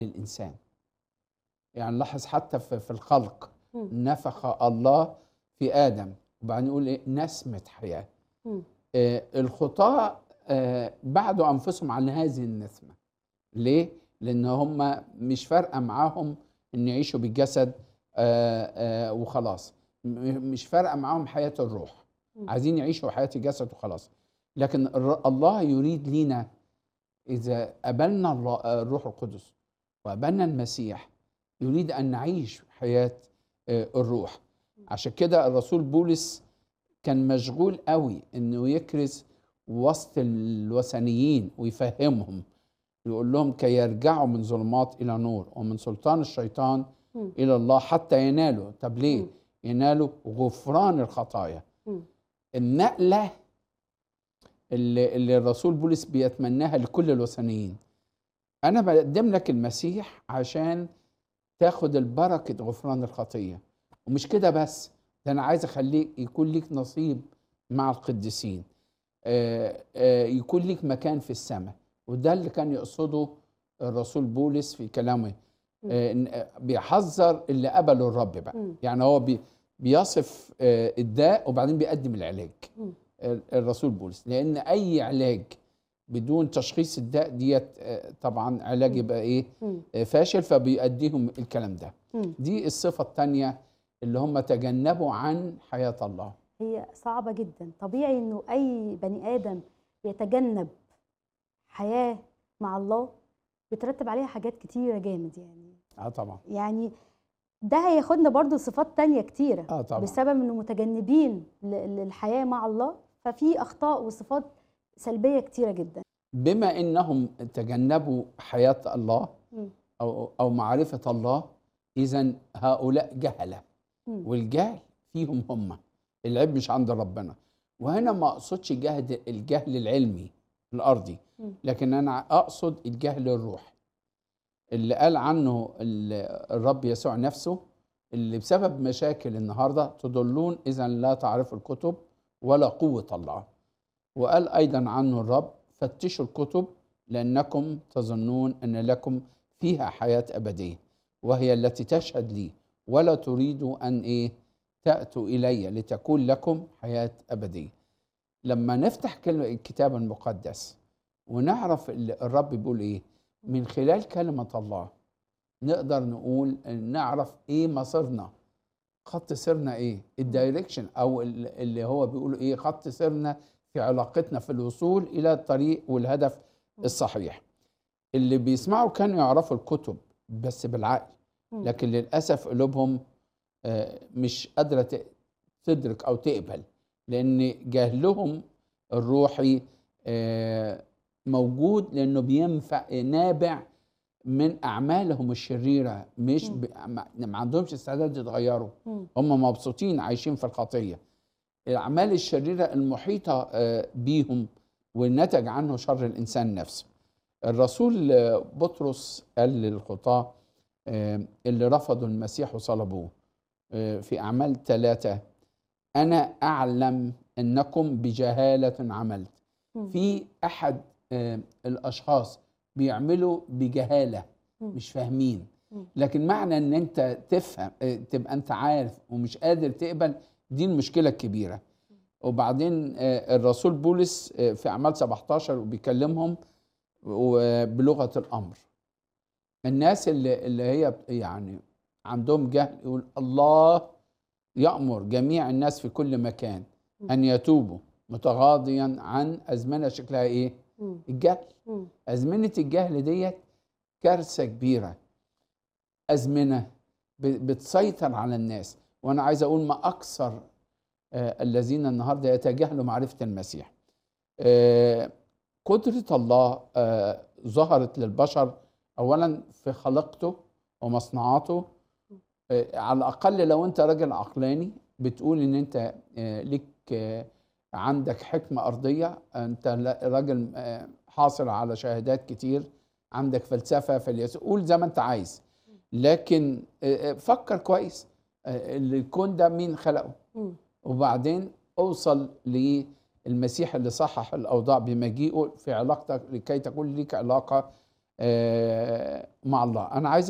للإنسان يعني لاحظ حتى في في الخلق مم. نفخ الله في آدم وبعدين يقول إيه نسمة حياة مم. آه، الخطاة آه، بعدوا أنفسهم عن هذه النسمة ليه؟ لأن هم مش فارقة معاهم إن يعيشوا بالجسد آه، آه، وخلاص م- مش فارقة معاهم حياة الروح مم. عايزين يعيشوا حياة الجسد وخلاص لكن الر- الله يريد لينا إذا قبلنا الله- آه، الروح القدس وقبلنا المسيح يريد أن نعيش حياة آه، الروح عشان كده الرسول بولس كان مشغول قوي انه يكرز وسط الوثنيين ويفهمهم يقول لهم كي يرجعوا من ظلمات الى نور ومن سلطان الشيطان مم. الى الله حتى ينالوا طب ليه مم. ينالوا غفران الخطايا مم. النقله اللي, اللي الرسول بولس بيتمناها لكل الوثنيين انا بقدم لك المسيح عشان تاخد البركه غفران الخطيه ومش كده بس ده انا عايز اخليك يكون ليك نصيب مع القديسين آه، آه، يكون ليك مكان في السماء وده اللي كان يقصده الرسول بولس في كلامه آه، إن- آه، بيحذر اللي قبلوا الرب بقى مم. يعني هو بي بيصف آه، الداء وبعدين بيقدم العلاج مم. ال- الرسول بولس لان اي علاج بدون تشخيص الداء ديت آه، طبعا علاج مم. يبقى ايه مم. آه، فاشل فبيأديهم الكلام ده مم. دي الصفة الثانية اللي هم تجنبوا عن حياة الله هي صعبة جدا طبيعي انه اي بني ادم يتجنب حياة مع الله بترتب عليها حاجات كتيرة جامد يعني اه طبعا يعني ده هياخدنا برضو صفات تانية كتيرة اه طبعا بسبب انه متجنبين ل- للحياة مع الله ففي اخطاء وصفات سلبية كتيرة جدا بما انهم تجنبوا حياة الله مم. او او معرفة الله اذا هؤلاء جهلة مم. والجهل فيهم هم العيب مش عند ربنا وهنا ما اقصدش جهد الجهل العلمي الارضي مم. لكن انا اقصد الجهل الروحي اللي قال عنه ال- الرب يسوع نفسه اللي بسبب مشاكل النهارده تضلون اذا لا تعرفوا الكتب ولا قوه الله وقال ايضا عنه الرب فتشوا الكتب لانكم تظنون ان لكم فيها حياه ابديه وهي التي تشهد لي ولا تريدوا ان ايه تاتوا الي لتكون لكم حياه ابديه لما نفتح كلمه الكتاب المقدس ونعرف ال- الرب بيقول ايه من خلال كلمه الله نقدر نقول نعرف ايه مصيرنا خط سيرنا ايه الدايركشن او ال- اللي هو بيقول ايه خط سيرنا في علاقتنا في الوصول الى الطريق والهدف الصحيح اللي بيسمعوا كانوا يعرفوا الكتب بس بالعقل مم. لكن للاسف قلوبهم آه، مش قادره ت- تدرك او تقبل لان جهلهم الروحي آه، موجود لانه بينفع نابع من اعمالهم الشريره مش مم. ب... ما ما عندهمش استعداد يتغيروا مم. هم مبسوطين عايشين في الخطيه الاعمال الشريره المحيطه آه، بيهم والنتج عنه شر الانسان نفسه الرسول آه، بطرس قال للخطاه آه، اللي رفضوا المسيح وصلبوه آه، في اعمال ثلاثه انا اعلم انكم بجهاله عملت مم. في احد آه، الاشخاص بيعملوا بجهاله مم. مش فاهمين مم. لكن معنى ان انت تفهم آه، تبقى انت عارف ومش قادر تقبل دي المشكله الكبيره وبعدين آه، الرسول بولس آه، في اعمال 17 وبيكلمهم بلغه الامر الناس اللي اللي هي يعني عندهم جهل يقول الله يأمر جميع الناس في كل مكان ان يتوبوا متغاضيا عن ازمنه شكلها ايه؟ مم. الجهل مم. أزمنة الجهل ديت كارثة كبيرة أزمنة ب- بتسيطر على الناس وأنا عايز أقول ما أكثر آه، الذين النهاردة يتجاهلوا معرفة المسيح آه، قدرة الله آه، ظهرت للبشر أولا في خلقته ومصنعاته آه، على الأقل لو أنت راجل عقلاني بتقول إن أنت آه، ليك آه، عندك حكمة أرضية أنت لا- راجل آه، حاصل على شهادات كتير عندك فلسفة فليس قول زي ما أنت عايز لكن آه، آه، فكر كويس آه، الكون ده مين خلقه مم. وبعدين اوصل للمسيح اللي صحح الاوضاع بمجيئه في علاقتك لكي تكون ليك علاقه آه، مع الله انا عايز